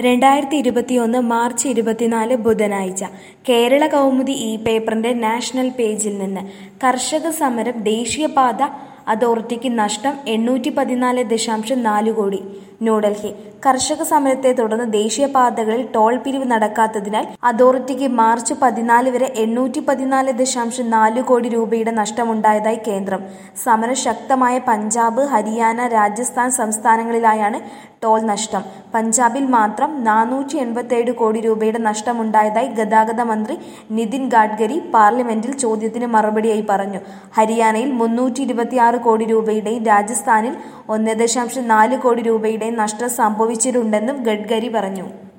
രണ്ടായിരത്തി ഇരുപത്തിയൊന്ന് മാർച്ച് ഇരുപത്തിനാല് ബുധനാഴ്ച കേരള കൗമുദി ഈ പേപ്പറിന്റെ നാഷണൽ പേജിൽ നിന്ന് കർഷക സമരം ദേശീയപാത അതോറിറ്റിക്ക് നഷ്ടം എണ്ണൂറ്റി പതിനാല് ദശാംശം നാല് കോടി ന്യൂഡൽഹി കർഷക സമരത്തെ തുടർന്ന് ദേശീയപാതകളിൽ ടോൾ പിരിവ് നടക്കാത്തതിനാൽ അതോറിറ്റിക്ക് മാർച്ച് പതിനാല് വരെ എണ്ണൂറ്റി പതിനാല് ദശാംശം നാല് കോടി രൂപയുടെ നഷ്ടമുണ്ടായതായി കേന്ദ്രം സമരം ശക്തമായ പഞ്ചാബ് ഹരിയാന രാജസ്ഥാൻ സംസ്ഥാനങ്ങളിലായാണ് ടോൾ നഷ്ടം പഞ്ചാബിൽ മാത്രം നാനൂറ്റി എൺപത്തിയേഴ് കോടി രൂപയുടെ നഷ്ടമുണ്ടായതായി ഗതാഗത മന്ത്രി നിതിൻ ഗഡ്കരി പാർലമെന്റിൽ ചോദ്യത്തിന് മറുപടിയായി പറഞ്ഞു ഹരിയാനയിൽ മുന്നൂറ്റി ഇരുപത്തിയാറ് കോടി രൂപയുടെയും രാജസ്ഥാനിൽ ഒന്ന് ദശാംശം നാല് കോടി രൂപയുടെയും നഷ്ടം സംഭവിച്ചിട്ടുണ്ടെന്നും ഗഡ്കരി പറഞ്ഞു